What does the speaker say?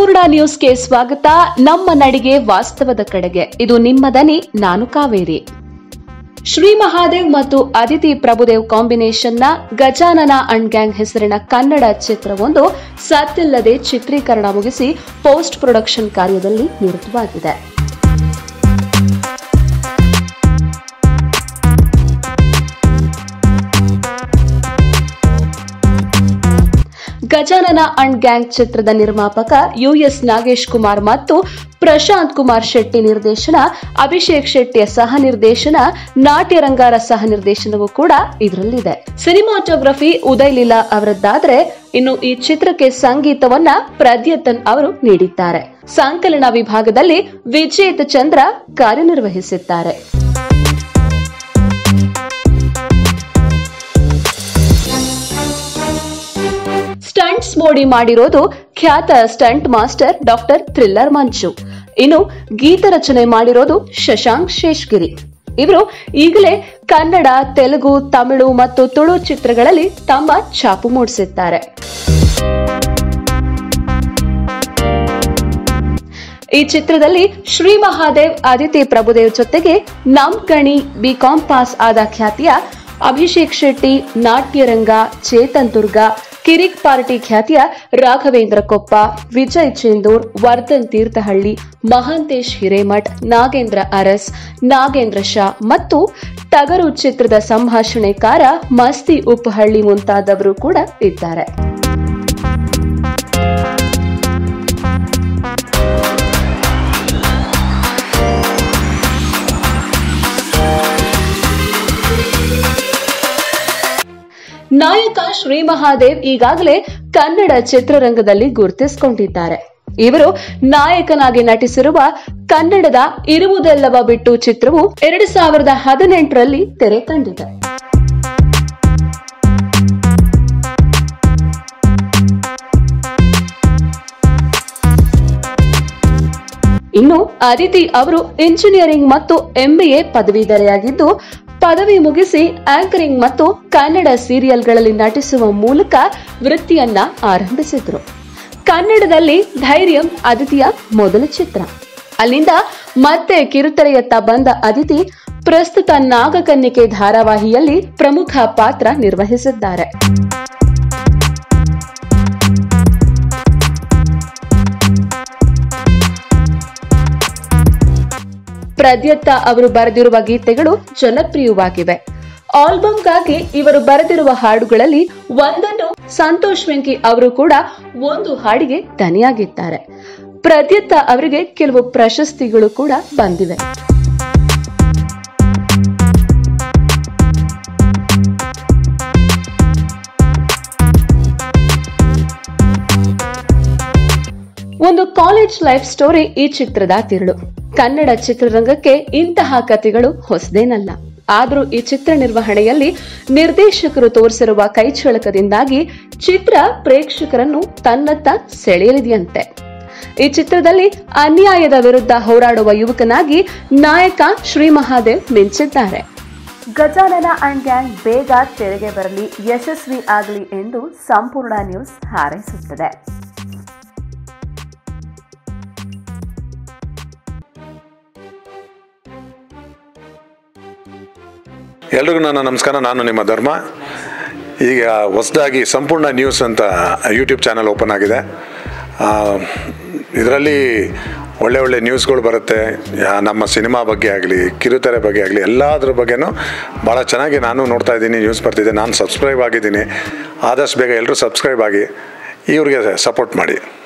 ಸಂಪೂರ್ಣ ನ್ಯೂಸ್ಗೆ ಸ್ವಾಗತ ನಮ್ಮ ನಡಿಗೆ ವಾಸ್ತವದ ಕಡೆಗೆ ಇದು ನಿಮ್ಮ ದನಿ ನಾನು ಕಾವೇರಿ ಶ್ರೀ ಮಹಾದೇವ್ ಮತ್ತು ಅದಿತಿ ಪ್ರಭುದೇವ್ ಕಾಂಬಿನೇಷನ್ನ ಗಜಾನನ ಅಂಡ್ ಗ್ಯಾಂಗ್ ಹೆಸರಿನ ಕನ್ನಡ ಚಿತ್ರವೊಂದು ಸದ್ದಿಲ್ಲದೆ ಚಿತ್ರೀಕರಣ ಮುಗಿಸಿ ಪೋಸ್ಟ್ ಪ್ರೊಡಕ್ಷನ್ ಕಾರ್ಯದಲ್ಲಿ ನಿರತವಾಗಿದೆ ಗಜಾನನ ಅಂಡ್ ಗ್ಯಾಂಗ್ ಚಿತ್ರದ ನಿರ್ಮಾಪಕ ಯುಎಸ್ ನಾಗೇಶ್ ಕುಮಾರ್ ಮತ್ತು ಪ್ರಶಾಂತ್ ಕುಮಾರ್ ಶೆಟ್ಟಿ ನಿರ್ದೇಶನ ಅಭಿಷೇಕ್ ಶೆಟ್ಟಿಯ ಸಹ ನಿರ್ದೇಶನ ನಾಟ್ಯರಂಗಾರ ಸಹ ನಿರ್ದೇಶನವೂ ಕೂಡ ಇದರಲ್ಲಿದೆ ಸಿನಿಮಾಟೋಗ್ರಫಿ ಉದಯ್ ಲೀಲಾ ಅವರದ್ದಾದ್ರೆ ಇನ್ನು ಈ ಚಿತ್ರಕ್ಕೆ ಸಂಗೀತವನ್ನ ಪ್ರದ್ಯತನ್ ಅವರು ನೀಡಿದ್ದಾರೆ ಸಂಕಲನ ವಿಭಾಗದಲ್ಲಿ ವಿಜೇತ್ ಚಂದ್ರ ಕಾರ್ಯನಿರ್ವಹಿಸಿದ್ದಾರೆ ಸ್ಟಂಟ್ಸ್ ಮೋಡಿ ಮಾಡಿರೋದು ಖ್ಯಾತ stunt master doctor thriller Manju ಇನ್ನು ಗೀತ ರಚನೆ ಮಾಡಿರೋದು ಶಶಾಂಕ್ ಶೇಷ್ಗಿರಿ ಇವರು ಈಗಲೇ ಕನ್ನಡ ತೆಲುಗು ತಮಿಳು ಮತ್ತು ತುಳು ಚಿತ್ರಗಳಲ್ಲಿ ತಮ್ಮ ಛಾಪು ಮೂಡಿಸಿದ್ದಾರೆ ಈ ಚಿತ್ರದಲ್ಲಿ ಶ್ರೀ ಮಹಾದೇವ್ ಅದಿತಿ ಪ್ರಭುದೇವ್ ಜೊತೆಗೆ ನಮ್ ಗಣಿ ಬಿಕಾಂ ಪಾಸ್ ಆದ ಖ್ಯಾತಿಯ ಅಭಿಷೇಕ್ ಶೆಟ್ಟಿ ನಾಟ್ಯರಂಗ ಚೇತನ್ ದುರ್ಗ ಕಿರಿಕ್ ಪಾರ್ಟಿ ಖ್ಯಾತಿಯ ರಾಘವೇಂದ್ರ ಕೊಪ್ಪ ವಿಜಯ್ ಚೇಂದೂರ್ ವರ್ಧನ್ ತೀರ್ಥಹಳ್ಳಿ ಮಹಾಂತೇಶ್ ಹಿರೇಮಠ್ ನಾಗೇಂದ್ರ ಅರಸ್ ನಾಗೇಂದ್ರ ಶಾ ಮತ್ತು ಟಗರು ಚಿತ್ರದ ಸಂಭಾಷಣೆಕಾರ ಮಸ್ತಿ ಉಪ್ಪಹಳ್ಳಿ ಮುಂತಾದವರು ಕೂಡ ಇದ್ದಾರೆ ನಾಯಕ ಶ್ರೀ ಮಹಾದೇವ್ ಈಗಾಗಲೇ ಕನ್ನಡ ಚಿತ್ರರಂಗದಲ್ಲಿ ಗುರುತಿಸಿಕೊಂಡಿದ್ದಾರೆ ಇವರು ನಾಯಕನಾಗಿ ನಟಿಸಿರುವ ಕನ್ನಡದ ಇರುವುದೆಲ್ಲವ ಬಿಟ್ಟು ಚಿತ್ರವು ಎರಡು ಸಾವಿರದ ಹದಿನೆಂಟರಲ್ಲಿ ತೆರೆ ಕಂಡಿದೆ ಇನ್ನು ಅದಿತಿ ಅವರು ಇಂಜಿನಿಯರಿಂಗ್ ಮತ್ತು ಎಂಬಿಎ ಪದವೀಧರೆಯಾಗಿದ್ದು ಪದವಿ ಮುಗಿಸಿ ಆಂಕರಿಂಗ್ ಮತ್ತು ಕನ್ನಡ ಸೀರಿಯಲ್ಗಳಲ್ಲಿ ನಟಿಸುವ ಮೂಲಕ ವೃತ್ತಿಯನ್ನ ಆರಂಭಿಸಿದ್ರು ಕನ್ನಡದಲ್ಲಿ ಧೈರ್ಯಂ ಅದಿತಿಯ ಮೊದಲ ಚಿತ್ರ ಅಲ್ಲಿಂದ ಮತ್ತೆ ಕಿರುತೆರೆಯತ್ತ ಬಂದ ಅದಿತಿ ಪ್ರಸ್ತುತ ನಾಗಕನ್ನಿಕೆ ಧಾರಾವಾಹಿಯಲ್ಲಿ ಪ್ರಮುಖ ಪಾತ್ರ ನಿರ್ವಹಿಸಿದ್ದಾರೆ ಪ್ರದ್ಯತ್ತ ಅವರು ಬರೆದಿರುವ ಗೀತೆಗಳು ಜನಪ್ರಿಯವಾಗಿವೆ ಆಲ್ಬಮ್ಗಾಗಿ ಇವರು ಬರೆದಿರುವ ಹಾಡುಗಳಲ್ಲಿ ಒಂದನ್ನು ಸಂತೋಷ್ ವೆಂಕಿ ಅವರು ಕೂಡ ಒಂದು ಹಾಡಿಗೆ ದನಿಯಾಗಿದ್ದಾರೆ ಪ್ರದ್ಯತ್ತ ಅವರಿಗೆ ಕೆಲವು ಪ್ರಶಸ್ತಿಗಳು ಕೂಡ ಬಂದಿವೆ ಒಂದು ಕಾಲೇಜ್ ಲೈಫ್ ಸ್ಟೋರಿ ಈ ಚಿತ್ರದ ತಿರುಳು ಕನ್ನಡ ಚಿತ್ರರಂಗಕ್ಕೆ ಇಂತಹ ಕಥೆಗಳು ಹೊಸದೇನಲ್ಲ ಆದರೂ ಈ ಚಿತ್ರ ನಿರ್ವಹಣೆಯಲ್ಲಿ ನಿರ್ದೇಶಕರು ತೋರಿಸಿರುವ ಕೈಚಳಕದಿಂದಾಗಿ ಚಿತ್ರ ಪ್ರೇಕ್ಷಕರನ್ನು ತನ್ನತ್ತ ಸೆಳೆಯಲಿದೆಯಂತೆ ಈ ಚಿತ್ರದಲ್ಲಿ ಅನ್ಯಾಯದ ವಿರುದ್ಧ ಹೋರಾಡುವ ಯುವಕನಾಗಿ ನಾಯಕ ಶ್ರೀ ಮಹಾದೇವ್ ಮಿಂಚಿದ್ದಾರೆ ಗಜಾನನ ಅಂಡ್ ಗ್ಯಾಂಗ್ ಬೇಗ ತೆರೆಗೆ ಬರಲಿ ಯಶಸ್ವಿ ಆಗಲಿ ಎಂದು ಸಂಪೂರ್ಣ ನ್ಯೂಸ್ ಹಾರೈಸುತ್ತದೆ ಎಲ್ರಿಗೂ ನನ್ನ ನಮಸ್ಕಾರ ನಾನು ನಿಮ್ಮ ಧರ್ಮ ಈಗ ಹೊಸದಾಗಿ ಸಂಪೂರ್ಣ ನ್ಯೂಸ್ ಅಂತ ಯೂಟ್ಯೂಬ್ ಚಾನಲ್ ಓಪನ್ ಆಗಿದೆ ಇದರಲ್ಲಿ ಒಳ್ಳೆ ಒಳ್ಳೆ ನ್ಯೂಸ್ಗಳು ಬರುತ್ತೆ ಯಾ- ನಮ್ಮ ಸಿನಿಮಾ ಬಗ್ಗೆ ಆಗಲಿ ಕಿರುತೆರೆ ಬಗ್ಗೆ ಆಗಲಿ ಎಲ್ಲದ್ರ ಬಗ್ಗೆನೂ ಭಾಳ ಚೆನ್ನಾಗಿ ನಾನು ನೋಡ್ತಾ ಇದ್ದೀನಿ ನ್ಯೂಸ್ ಬರ್ತಿದೆ ನಾನು ಸಬ್ಸ್ಕ್ರೈಬ್ ಆಗಿದ್ದೀನಿ ಆದಷ್ಟು ಬೇಗ ಎಲ್ಲರೂ ಸಬ್ಸ್ಕ್ರೈಬ್ ಆಗಿ ಇವ್ರಿಗೆ ಸಪೋರ್ಟ್ ಮಾಡಿ